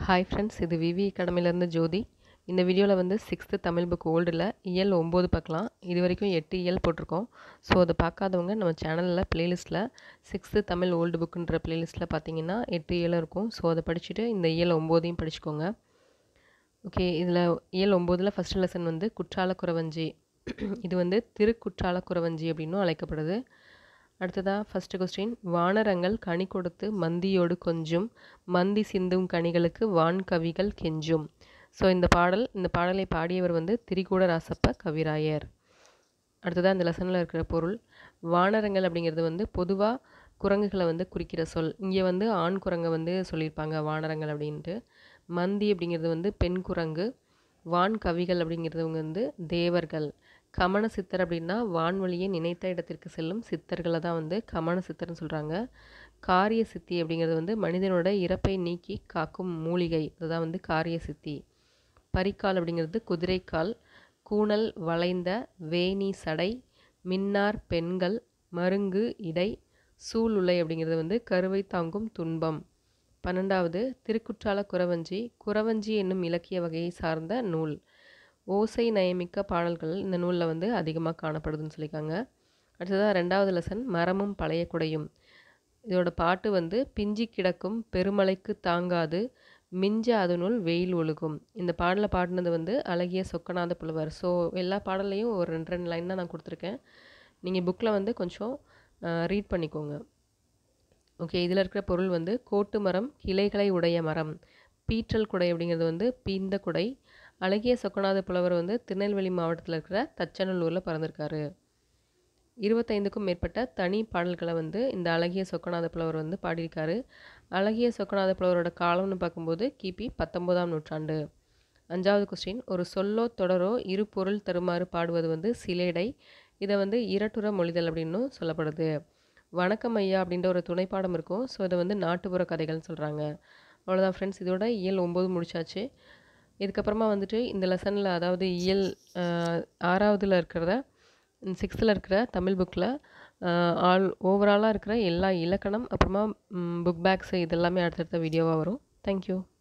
hi friends இது விவி அகாடமிலேருந்து ஜோதி இந்த வீடியோவில் வந்து சிக்ஸ்த்து தமிழ் புக் ஓல்டில் இயல் ஒம்பது பார்க்கலாம் இது வரைக்கும் எட்டு இயல் போட்டிருக்கோம் ஸோ அதை பார்க்காதவங்க நம்ம சேனலில் ப்ளேலிஸ்ட்டில் சிக்ஸ்த்து தமிழ் ஓல்டு புக்குன்ற ப்ளேலிஸ்ட்டில் பார்த்தீங்கன்னா எட்டு இயலும் இருக்கும் ஸோ அதை படிச்சுட்டு இந்த இயல் ஒம்போதையும் படிச்சுக்கோங்க ஓகே இதில் இயல் ஒம்போதில் ஃபஸ்ட் லெசன் வந்து குற்றால குறவஞ்சி இது வந்து திருக்குற்றால குறவஞ்சி அப்படின்னும் அழைக்கப்படுது அடுத்ததாக ஃபஸ்ட்டு கொஸ்டின் வானரங்கள் கனி கொடுத்து மந்தியோடு கொஞ்சும் மந்தி சிந்தும் கனிகளுக்கு வான் கவிகள் கெஞ்சும் ஸோ இந்த பாடல் இந்த பாடலை பாடியவர் வந்து திரிகூட ராசப்ப கவிராயர் அடுத்ததாக இந்த லெசனில் இருக்கிற பொருள் வானரங்கள் அப்படிங்கிறது வந்து பொதுவாக குரங்குகளை வந்து குறிக்கிற சொல் இங்கே வந்து ஆண் குரங்கை வந்து சொல்லியிருப்பாங்க வானரங்கள் அப்படின்ட்டு மந்தி அப்படிங்கிறது வந்து பெண் குரங்கு வான் கவிகள் அப்படிங்கிறதுவங்க வந்து தேவர்கள் கமன சித்தர் அப்படின்னா வான்வழியை நினைத்த இடத்திற்கு செல்லும் சித்தர்களை தான் வந்து கமன சித்தர்னு சொல்கிறாங்க காரிய சித்தி அப்படிங்கிறது வந்து மனிதனோட இறப்பை நீக்கி காக்கும் மூலிகை அதுதான் வந்து காரிய சித்தி பரிக்கால் அப்படிங்கிறது குதிரைக்கால் கூணல் வளைந்த வேணி சடை மின்னார் பெண்கள் மருங்கு இடை சூளுலை அப்படிங்கிறது வந்து கருவை தாங்கும் துன்பம் பன்னெண்டாவது திருக்குற்றால குறவஞ்சி குறவஞ்சி என்னும் இலக்கிய வகையை சார்ந்த நூல் ஓசை நயமிக்க பாடல்கள் இந்த நூலில் வந்து அதிகமாக காணப்படுதுன்னு சொல்லியிருக்காங்க அடுத்ததாக ரெண்டாவது லெசன் மரமும் பழைய குடையும் இதோட பாட்டு வந்து பிஞ்சி கிடக்கும் பெருமலைக்கு தாங்காது மிஞ்ச அதனுள் வெயில் ஒழுகும் இந்த பாடலை பாடினது வந்து அழகிய சொக்கநாத புலவர் ஸோ எல்லா பாடல்லையும் ஒரு ரெண்டு ரெண்டு லைன் தான் நான் கொடுத்துருக்கேன் நீங்கள் புக்கில் வந்து கொஞ்சம் ரீட் பண்ணிக்கோங்க ஓகே இதில் இருக்கிற பொருள் வந்து கோட்டு மரம் கிளைகளை உடைய மரம் பீற்றல் குடை அப்படிங்கிறது வந்து பீந்த குடை அழகிய சொக்கநாத புலவர் வந்து திருநெல்வேலி மாவட்டத்தில் இருக்கிற தச்சநல்லூரில் பிறந்திருக்காரு இருபத்தைந்துக்கும் மேற்பட்ட தனி பாடல்களை வந்து இந்த அழகிய சொக்கநாத புலவர் வந்து பாடியிருக்காரு அழகிய சொக்கநாத புலவரோட காலம்னு பார்க்கும்போது கிபி பத்தொம்போதாம் நூற்றாண்டு அஞ்சாவது கொஸ்டின் ஒரு சொல்லோ தொடரோ இரு பொருள் தருமாறு பாடுவது வந்து சிலேடை இதை வந்து இரட்டுற மொழிதல் அப்படின்னும் சொல்லப்படுது வணக்கம் ஐயா அப்படின்ற ஒரு துணைப்பாடம் இருக்கும் ஸோ இதை வந்து நாட்டுப்புற கதைகள்னு சொல்கிறாங்க அவ்வளோதான் ஃப்ரெண்ட்ஸ் இதோட இயல் ஒம்பது முடிச்சாச்சு இதுக்கப்புறமா வந்துட்டு இந்த லெசனில் அதாவது இயல் ஆறாவதில் இருக்கிறத சிக்ஸ்த்தில் இருக்கிற தமிழ் புக்கில் ஆல் ஓவராலாக இருக்கிற எல்லா இலக்கணம் அப்புறமா புக் பேக்ஸு இதெல்லாமே அடுத்தடுத்த வீடியோவாக வரும் தேங்க்யூ